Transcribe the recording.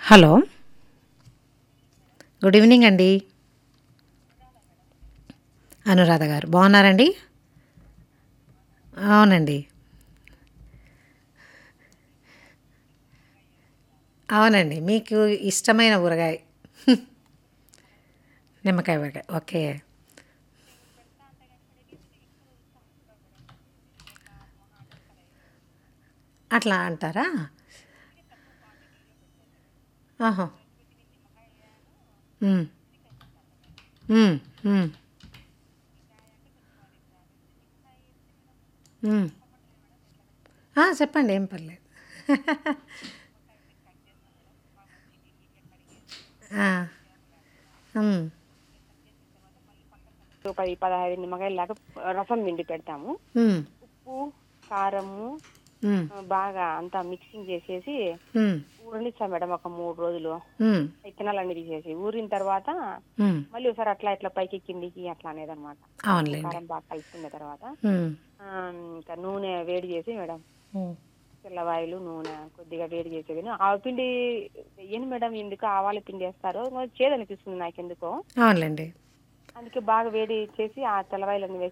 Hello good evening అండి అనురాధ గారు బాగున్నారండి అవునండి అవునండి మీకు ఇష్టమైన ఊరగాయ నిమ్మకాయ ఊరగాయ ఓకే అట్లా అంటారా ఆహా ఉమ్. ఉమ్, ఉమ్. ఉమ్. ఆ, చెప్పండి ఏం పర్లేదు ఆ, ఉమ్, ఒక పది పదహైదు నిమ్మకాయల దాకా రసం పిండి పెడతాము ఉమ్, ఉప్పు కారము ఉమ్, ఆ, బాగా అంతా మిక్సింగ్ చేసేసి ఉమ్, ఊరనిస్తాం మేడం ఒక మూడు రోజులు ఉమ్, విత్తనాలన్నీ తీసేసి ఊరిన తర్వాత ఉమ్. మళ్ళీ ఒకసారి అట్లా ఇట్లా పైకి కిందికి అట్లా అనేది అనమాట అవునులేండి కారం బాగా కలుపుకున్న తర్వాత ఉమ్, ఆ, ఇంకా నూనె వేడి చేసి మేడం ఉమ్. తెల్లవాయిలు నూనె కొద్దిగా వేడి చేసేది ఆవపిండి వెయ్యను మేడం ఎందుకు ఆవాల పిండి వేస్తారు చేదు అనిపిస్తుంది నాకు ఎందుకో అవునులేండి అందుకే బాగా వేడి చేసి ఆ తెల్లవాయిలన్నీ వేసి